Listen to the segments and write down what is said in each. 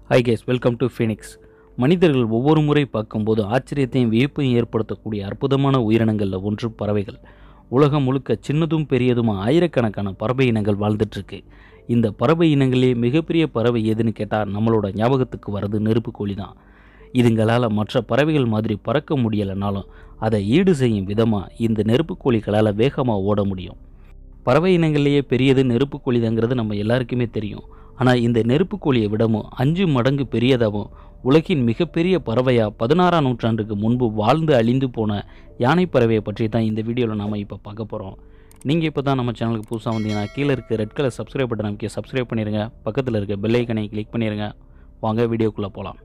high guys welcome to Phoenix மனிதர்கள் ஒவ்வொரு முறை பார்க்கும்போது ஆச்சரியத்தையும் வியப்பையும் ஏற்படுத்தக்கூடிய அற்புதமான உயிரினங்களில் ஒன்று பறவைகள் உலகம் முழுக்க சின்னதும் பெரியதுமா ஆயிரக்கணக்கான பறவை இனங்கள் வாழ்ந்துட்டுருக்கு இந்த பறவை இனங்களே மிகப்பெரிய பறவை எதுன்னு கேட்டால் நம்மளோட ஞாபகத்துக்கு வர்றது நெருப்புக்கோழி தான் இதுங்களால் மற்ற பறவைகள் மாதிரி பறக்க முடியலைனாலும் அதை ஈடு செய்யும் விதமாக இந்த நெருப்புக்கோழிகளால் வேகமாக ஓட முடியும் பறவை இனங்கள்லேயே பெரியது நெருப்புக்கோழிதாங்கிறது நம்ம எல்லாருக்குமே தெரியும் ஆனால் இந்த நெருப்புக்கோழியை விடவும் அஞ்சு மடங்கு பெரியதாகவும் உலகின் மிகப்பெரிய பறவையாக பதினாறாம் நூற்றாண்டுக்கு முன்பு வாழ்ந்து அழிந்து போன யானை பறவையை பற்றி தான் இந்த வீடியோவில் நாம் இப்போ பார்க்க போகிறோம் நீங்கள் இப்போ தான் நம்ம சேனலுக்கு புதுசாக வந்தீங்கன்னா கீழே இருக்க ரெட் கலர் சப்ஸ்கிரைப் பட்டன் அமைக்க சப்ஸ்கிரைப் பண்ணிடுங்க பக்கத்தில் இருக்க பெல் ஐக்கனை கிளிக் பண்ணிடுங்க வாங்க வீடியோக்குள்ளே போகலாம்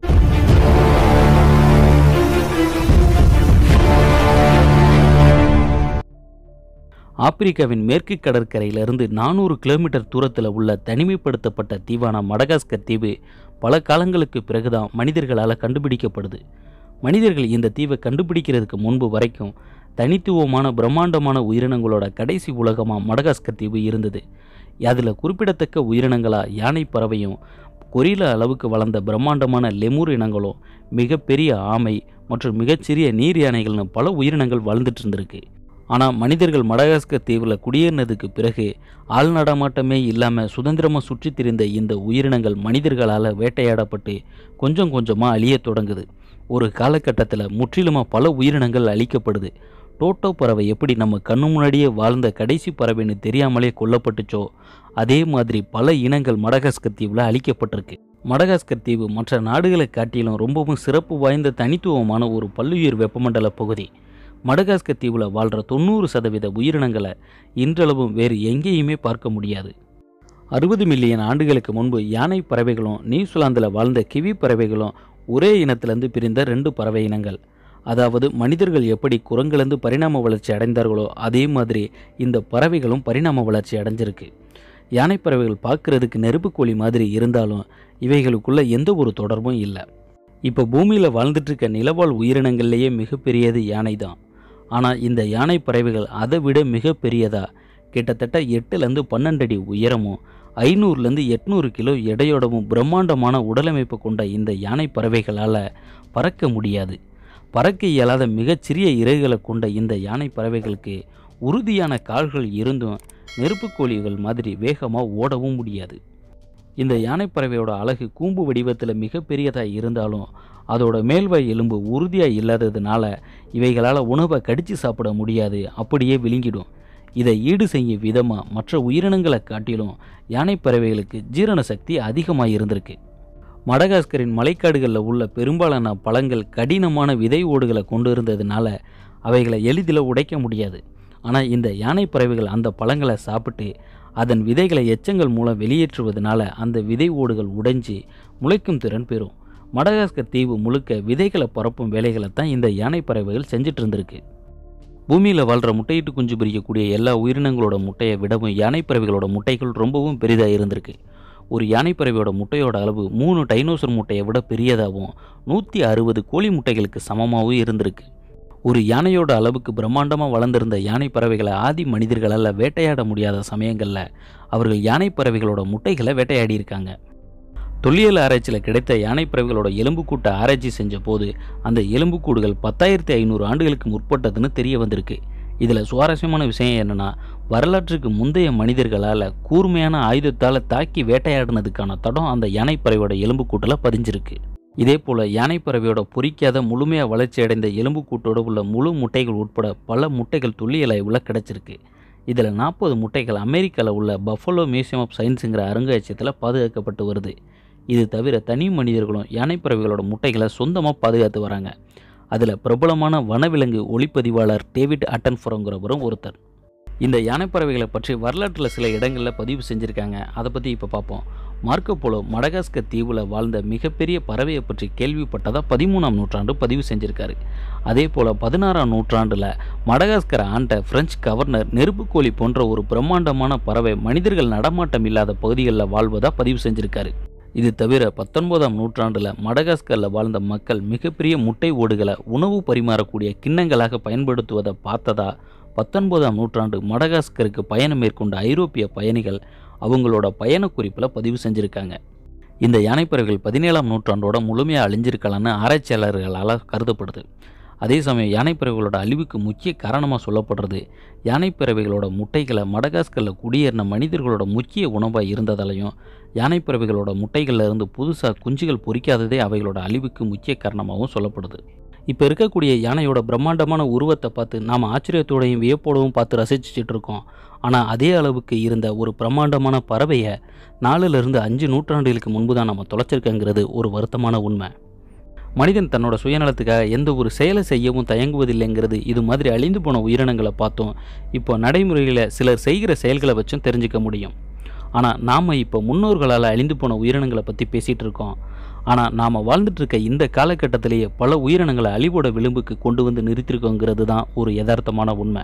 ஆப்பிரிக்காவின் மேற்கு கடற்கரையிலிருந்து நானூறு கிலோமீட்டர் தூரத்தில் உள்ள தனிமைப்படுத்தப்பட்ட தீவான மடகாஸ்கர் தீவு பல காலங்களுக்கு பிறகுதான் மனிதர்களால் கண்டுபிடிக்கப்படுது மனிதர்கள் இந்த தீவை கண்டுபிடிக்கிறதுக்கு முன்பு வரைக்கும் தனித்துவமான பிரம்மாண்டமான உயிரினங்களோட கடைசி உலகமாக மடகாஸ்கர் தீவு இருந்தது அதில் குறிப்பிடத்தக்க உயிரினங்களாக யானை பறவையும் கொரில அளவுக்கு வளர்ந்த பிரம்மாண்டமான லெமூர் இனங்களும் மிகப்பெரிய ஆமை மற்றும் மிகச்சிறிய நீர் யானைகள்னு பல உயிரினங்கள் வாழ்ந்துட்டு இருந்திருக்கு ஆனால் மனிதர்கள் மடகாஸ்கர் தீவில் குடியேறினதுக்கு பிறகு ஆள் நடமாட்டமே இல்லாமல் சுதந்திரமாக சுற்றித் திரிந்த இந்த உயிரினங்கள் மனிதர்களால் வேட்டையாடப்பட்டு கொஞ்சம் கொஞ்சமாக அழியத் தொடங்குது ஒரு காலகட்டத்தில் முற்றிலுமாக பல உயிரினங்கள் அழிக்கப்படுது டோட்டோ பறவை எப்படி நம்ம கண்ணு முன்னாடியே வாழ்ந்த கடைசி பறவைன்னு தெரியாமலே கொல்லப்பட்டுச்சோ அதே மாதிரி பல இனங்கள் மடகாஸ்கர் தீவில் அழிக்கப்பட்டிருக்கு மடகாஸ்கர் தீவு மற்ற நாடுகளை காட்டிலும் ரொம்பவும் சிறப்பு வாய்ந்த தனித்துவமான ஒரு பல்லுயிர் வெப்பமண்டல பகுதி மடகாஸ்கர் தீவில் வாழ்கிற தொண்ணூறு சதவீத உயிரினங்களை இன்றளவும் வேறு எங்கேயுமே பார்க்க முடியாது அறுபது மில்லியன் ஆண்டுகளுக்கு முன்பு யானை பறவைகளும் நியூசிலாந்தில் வாழ்ந்த கிவி பறவைகளும் ஒரே இனத்திலிருந்து பிரிந்த ரெண்டு பறவை இனங்கள் அதாவது மனிதர்கள் எப்படி குரங்கிலிருந்து பரிணாம வளர்ச்சி அடைந்தார்களோ அதே மாதிரி இந்த பறவைகளும் பரிணாம வளர்ச்சி அடைஞ்சிருக்கு யானை பறவைகள் பார்க்குறதுக்கு நெருப்புக்கோழி மாதிரி இருந்தாலும் இவைகளுக்குள்ள எந்த ஒரு தொடர்பும் இல்லை இப்போ பூமியில் வாழ்ந்துட்டு இருக்க நிலவாழ் உயிரினங்கள்லேயே மிகப்பெரியது யானை தான் ஆனால் இந்த யானை பறவைகள் அதை விட மிக பெரியதா கிட்டத்தட்ட எட்டுலேருந்து பன்னெண்டு அடி உயரமும் ஐநூறுலேருந்து எட்நூறு கிலோ எடையோடவும் பிரம்மாண்டமான உடலமைப்பு கொண்ட இந்த யானை பறவைகளால் பறக்க முடியாது பறக்க இயலாத மிகச்சிறிய இறகுகளை கொண்ட இந்த யானை பறவைகளுக்கு உறுதியான கால்கள் இருந்தும் நெருப்புக்கோழிகள் மாதிரி வேகமாக ஓடவும் முடியாது இந்த யானை பறவையோட அழகு கூம்பு வடிவத்தில் மிகப்பெரியதாக இருந்தாலும் அதோட மேல்வாய் எலும்பு உறுதியாக இல்லாததுனால இவைகளால் உணவை கடித்து சாப்பிட முடியாது அப்படியே விழுங்கிடும் இதை ஈடு செய்யும் விதமாக மற்ற உயிரினங்களை காட்டிலும் யானை பறவைகளுக்கு ஜீரண சக்தி அதிகமாக இருந்திருக்கு மடகாஸ்கரின் மலைக்காடுகளில் உள்ள பெரும்பாலான பழங்கள் கடினமான விதை ஓடுகளை கொண்டு இருந்ததுனால அவைகளை எளிதில் உடைக்க முடியாது ஆனால் இந்த யானை பறவைகள் அந்த பழங்களை சாப்பிட்டு அதன் விதைகளை எச்சங்கள் மூலம் வெளியேற்றுவதனால அந்த விதை ஓடுகள் உடைஞ்சு முளைக்கும் திறன் பெறும் மடகாஸ்கர் தீவு முழுக்க விதைகளை பரப்பும் வேலைகளை தான் இந்த யானை பறவைகள் செஞ்சுட்டு இருந்திருக்கு பூமியில் வாழ்கிற முட்டையிட்டு குஞ்சு பிரிக்கக்கூடிய எல்லா உயிரினங்களோட முட்டையை விடவும் யானை பறவைகளோட முட்டைகள் ரொம்பவும் பெரிதாக இருந்திருக்கு ஒரு யானை பறவையோட முட்டையோட அளவு மூணு டைனோசர் முட்டையை விட பெரியதாகவும் நூற்றி அறுபது கோழி முட்டைகளுக்கு சமமாகவும் இருந்திருக்கு ஒரு யானையோட அளவுக்கு பிரம்மாண்டமாக வளர்ந்திருந்த யானை பறவைகளை ஆதி மனிதர்களால் வேட்டையாட முடியாத சமயங்களில் அவர்கள் யானை பறவைகளோட முட்டைகளை வேட்டையாடி இருக்காங்க தொல்லியல் ஆராய்ச்சியில் கிடைத்த யானை பறவைகளோட எலும்புக்கூட்டை ஆராய்ச்சி செஞ்ச போது அந்த எலும்புக்கூடுகள் பத்தாயிரத்தி ஐநூறு ஆண்டுகளுக்கு முற்பட்டதுன்னு தெரிய வந்திருக்கு இதில் சுவாரஸ்யமான விஷயம் என்னென்னா வரலாற்றுக்கு முந்தைய மனிதர்களால் கூர்மையான ஆயுதத்தால் தாக்கி வேட்டையாடினதுக்கான தடம் அந்த யானைப்பறவையோட எலும்புக்கூட்டில் பதிஞ்சிருக்கு இதே போல் யானைப்பறவையோட பொறிக்காத முழுமையாக வளர்ச்சி அடைந்த எலும்புக்கூட்டோடு உள்ள முழு முட்டைகள் உட்பட பல முட்டைகள் துல்லியல் ஆய்வில் கிடச்சிருக்கு இதில் நாற்பது முட்டைகள் அமெரிக்காவில் உள்ள பஃபலோ மியூசியம் ஆஃப் சயின்ஸுங்கிற அருங்காட்சியகத்தில் பாதுகாக்கப்பட்டு வருது இது தவிர தனி மனிதர்களும் யானைப்பறவைகளோட முட்டைகளை சொந்தமாக பாதுகாத்து வராங்க அதில் பிரபலமான வனவிலங்கு ஒளிப்பதிவாளர் டேவிட் அட்டன்ஃபுரோங்கிறவரும் ஒருத்தர் இந்த யானைப்பறவைகளை பற்றி வரலாற்றில் சில இடங்களில் பதிவு செஞ்சுருக்காங்க அதை பற்றி இப்போ பார்ப்போம் மார்க்கோ போலோ மடகாஸ்கர் தீவில் வாழ்ந்த மிகப்பெரிய பறவையை பற்றி கேள்விப்பட்டதாக பதிமூணாம் நூற்றாண்டு பதிவு செஞ்சுருக்காரு அதே போல் பதினாறாம் நூற்றாண்டில் மடகாஸ்கர் ஆண்ட பிரெஞ்சு கவர்னர் நெருப்புக்கோழி போன்ற ஒரு பிரம்மாண்டமான பறவை மனிதர்கள் நடமாட்டம் இல்லாத பகுதிகளில் வாழ்வதாக பதிவு செஞ்சுருக்காரு இது தவிர பத்தொன்பதாம் நூற்றாண்டில் மடகாஸ்கரில் வாழ்ந்த மக்கள் மிகப்பெரிய முட்டை ஓடுகளை உணவு பரிமாறக்கூடிய கிண்ணங்களாக பயன்படுத்துவதை பார்த்ததா பத்தொன்பதாம் நூற்றாண்டு மடகாஸ்கருக்கு பயணம் மேற்கொண்ட ஐரோப்பிய பயணிகள் அவங்களோட பயண குறிப்பில் பதிவு செஞ்சுருக்காங்க இந்த யானைப்பறவைகள் பதினேழாம் நூற்றாண்டோட முழுமையாக அழிஞ்சிருக்கலான்னு ஆராய்ச்சியாளர்களால் கருதப்படுது அதே சமயம் யானைப்பறவைகளோட அழிவுக்கு முக்கிய காரணமாக சொல்லப்படுறது யானைப்பறவைகளோட முட்டைகளை மடகாஸ்கரில் குடியேறின மனிதர்களோட முக்கிய உணவாக இருந்ததாலையும் யானைப்பறவைகளோட முட்டைகளில் இருந்து புதுசாக குஞ்சுகள் பொறிக்காததே அவைகளோட அழிவுக்கு முக்கிய காரணமாகவும் சொல்லப்படுது இப்போ இருக்கக்கூடிய யானையோட பிரம்மாண்டமான உருவத்தை பார்த்து நாம் ஆச்சரியத்தோடையும் வியப்போடவும் பார்த்து ரசிச்சுட்டு இருக்கோம் ஆனால் அதே அளவுக்கு இருந்த ஒரு பிரம்மாண்டமான பறவையை நாலுலேருந்து அஞ்சு நூற்றாண்டுகளுக்கு முன்பு தான் நம்ம தொலைச்சிருக்கங்கிறது ஒரு வருத்தமான உண்மை மனிதன் தன்னோட சுயநலத்துக்காக எந்த ஒரு செயலை செய்யவும் தயங்குவதில்லைங்கிறது இது மாதிரி அழிந்து போன உயிரினங்களை பார்த்தோம் இப்போ நடைமுறையில் சிலர் செய்கிற செயல்களை வச்சும் தெரிஞ்சுக்க முடியும் ஆனால் நாம் இப்போ முன்னோர்களால் அழிந்து போன உயிரினங்களை பற்றி பேசிகிட்டு இருக்கோம் ஆனால் நாம் வாழ்ந்துட்டு இருக்க இந்த காலகட்டத்திலேயே பல உயிரினங்களை அழிவோட விளிம்புக்கு கொண்டு வந்து நிறுத்திருக்கோங்கிறது தான் ஒரு யதார்த்தமான உண்மை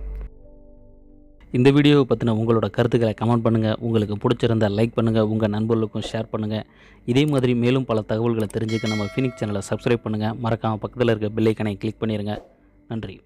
இந்த வீடியோவை பற்றின உங்களோட கருத்துக்களை கமெண்ட் பண்ணுங்கள் உங்களுக்கு பிடிச்சிருந்தால் லைக் பண்ணுங்கள் உங்கள் நண்பர்களுக்கும் ஷேர் பண்ணுங்கள் இதே மாதிரி மேலும் பல தகவல்களை தெரிஞ்சுக்க நம்ம ஃபினிக் சேனலை சப்ஸ்கிரைப் பண்ணுங்கள் மறக்காமல் பக்கத்தில் இருக்க பெல்லைக்கனை கிளிக் பண்ணிடுங்க நன்றி